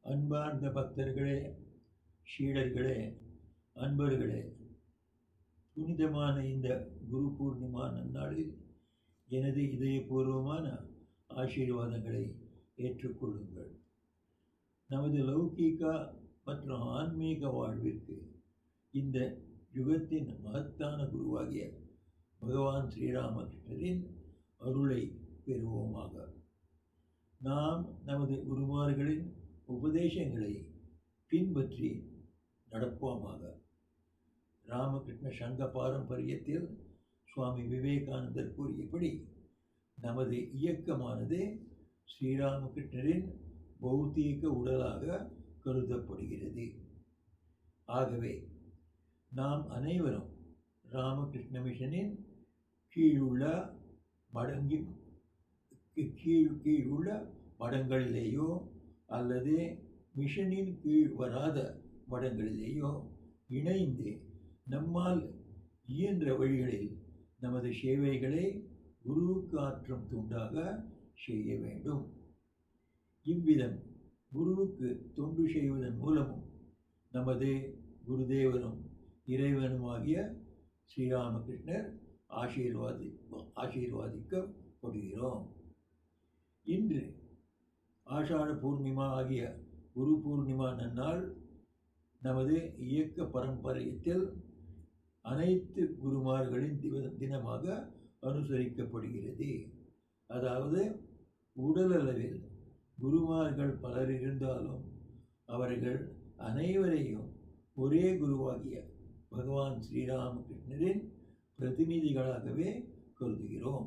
அன்பார்ந்த பக்தர்களே சீடர்களே அன்பர்களே புனிதமான இந்த குரு பூர்ணிமா நன்னாளில் எனது இதயபூர்வமான ஆசீர்வாதங்களை ஏற்றுக்கொள்ளுங்கள் நமது லௌகீகா மற்றும் ஆன்மீக வாழ்விற்கு இந்த யுகத்தின் மகத்தான குருவாகிய பகவான் ஸ்ரீராமகிருஷ்ணரின் அருளை பெறுவோமாக நாம் நமது குருமார்களின் உபதேசங்களை பின்பற்றி நடப்போமாக ராமகிருஷ்ண சங்க பாரம்பரியத்தில் சுவாமி விவேகானந்தர் கூறியபடி நமது இயக்கமானது ஸ்ரீராமகிருஷ்ணரின் பௌத்தீக உடலாக கருதப்படுகிறது ஆகவே நாம் அனைவரும் ராமகிருஷ்ண மிஷனின் கீழுள்ள மடங்கி கீழ் கீழுள்ள மடங்களிலேயோ அல்லது மிஷனின் கீழ் வராத மடங்களிலேயோ இணைந்து நம்மால் இயன்ற வழிகளில் நமது சேவைகளை குருவுக்கு ஆற்றும் துண்டாக செய்ய வேண்டும் இவ்விதம் குருவுக்கு தொண்டு செய்வதன் மூலமும் நமது குருதேவரும் இறைவனுமாகிய ஸ்ரீராமகிருஷ்ணர் ஆசீர்வாதி ஆசீர்வாதிக்கப்படுகிறோம் இன்று ஆஷாட பூர்ணிமா ஆகிய குரு பூர்ணிமா நன்னாள் நமது இயக்க பரம்பரையத்தில் அனைத்து குருமார்களின் திவ தினமாக அனுசரிக்கப்படுகிறது அதாவது உடலளவில் குருமார்கள் பலர் இருந்தாலும் அவர்கள் அனைவரையும் ஒரே குருவாகிய பகவான் ஸ்ரீராமகிருஷ்ணரின் பிரதிநிதிகளாகவே கருதுகிறோம்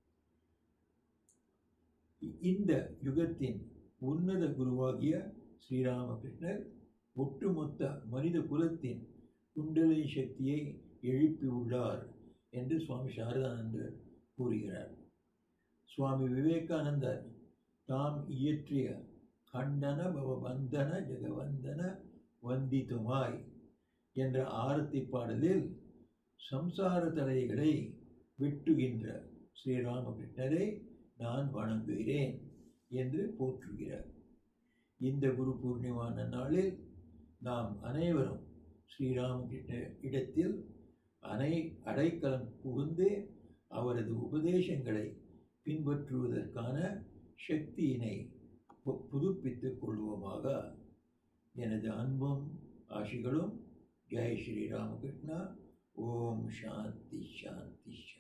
இந்த யுகத்தின் உன்னத குருவாகிய ஸ்ரீராமகிருஷ்ணர் ஒட்டுமொத்த மனித குலத்தின் குண்டலை சக்தியை எழுப்பியுள்ளார் என்று சுவாமி சாரதானந்தர் கூறுகிறார் சுவாமி விவேகானந்தர் தாம் இயற்றிய கண்டன பவபந்தன ஜெகவந்தன வந்தித்துமாய் என்ற ஆரத்தி பாடலில் சம்சார தலைகளை வெட்டுகின்ற ஸ்ரீராமகிருஷ்ணரை நான் வணங்குகிறேன் என்று போற்றுகிறார் இந்த குரு பூர்ணிமான நாளில் நாம் அனைவரும் ஸ்ரீராமகிருஷ்ண இடத்தில் அனை அடைக்கலம் புகுந்து அவரது உபதேசங்களை பின்பற்றுவதற்கான சக்தியினை புதுப்பித்துக் கொள்வோமாக எனது அன்பும் ஆசிகளும் ஜெய் ஸ்ரீராமகிருஷ்ணா ஓம் சாந்தி சாந்தி சாந்தி